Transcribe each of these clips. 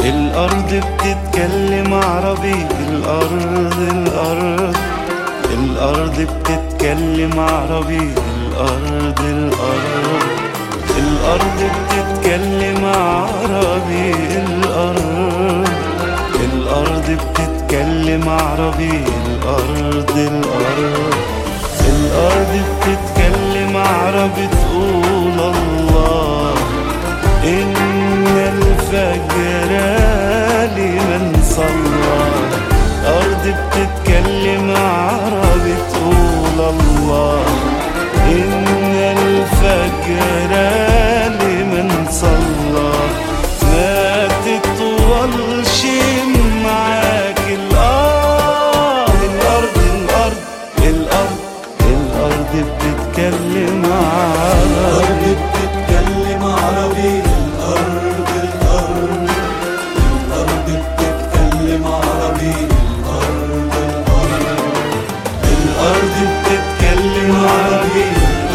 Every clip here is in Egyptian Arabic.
الأرض بتتكلم عربي الأرض الأرض الأرض بتتكلم عربي الأرض الأرض الأرض بتتكلم عربي الأرض الأرض بتتكلم عربي الأرض الأرض الأرض بتتكلم عربي تقول الله إن الفجر لمن صلى الأرض بتتكلم عربي تقول الله إن الفجر لمن صلى ما تطولش معاك الأرض الأرض الأرض الأرض الأرض بتتكلم عربي الأرض بتتكلم عربي الأرض الأرض الأرض بتتكلم عربي الأرض الأرض الأرض بتتكلم عربي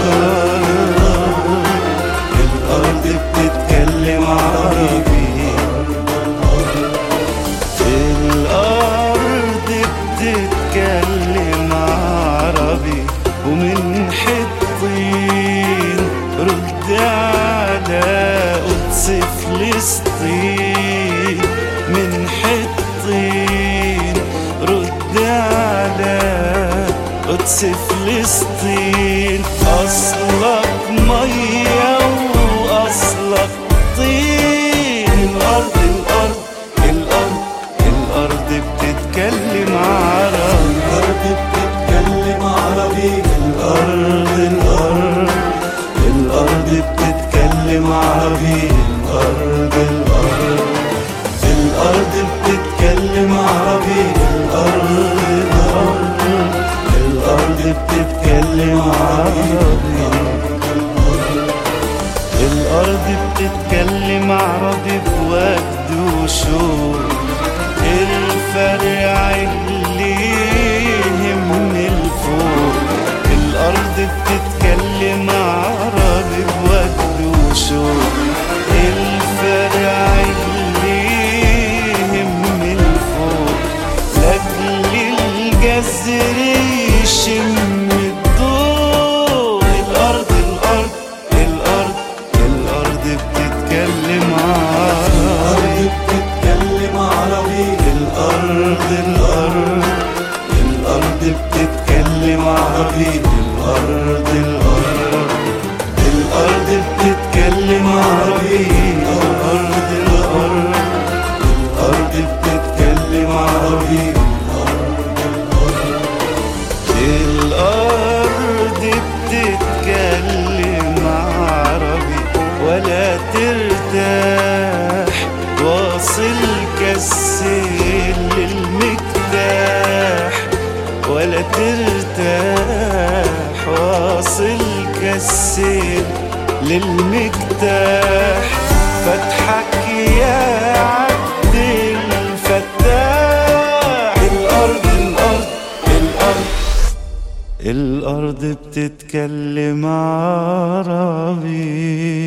الأرض بتتكلم عربي الأرض بتتكلم عربي ومن حطين رد على قدس فلسطين من حطين رد على قدس فلسطين أصلك مية وأصلك طين الأرض الأرض الأرض الأرض بتتكلم عربي الأرض بتتكلم عربي الأرض الأرض الأرض بتتكلم عربي الأرض الأرض الأرض بتتكلم عربي الأرض الأرض الأرض بتتكلم عربي الأرض بتتكلم عربي بوجد وشوق الفرع اللي يهم الفوق الأرض بتتكلم عربي بوجد وشوق الفرع اللي يهم الفوق لأجل الجزر يشم الضوء الأرض الأرض الأرض الأرض بتتكلم عربي الأرض بتتكلم عربي الأرض الأرض الأرض بتتكلم عربي الأرض الأرض الأرض بتتكلم عربي الأرض الأرض الأرض بتتكلم عربي الأرض بتتكلم عربي ولا ترتاح واصل كالسيل للمكتاح ولا ترتاح واصل كالسيل للمكتاح فتحك يا عبد الفتاح الأرض الأرض الأرض الأرض بتتكلم عربي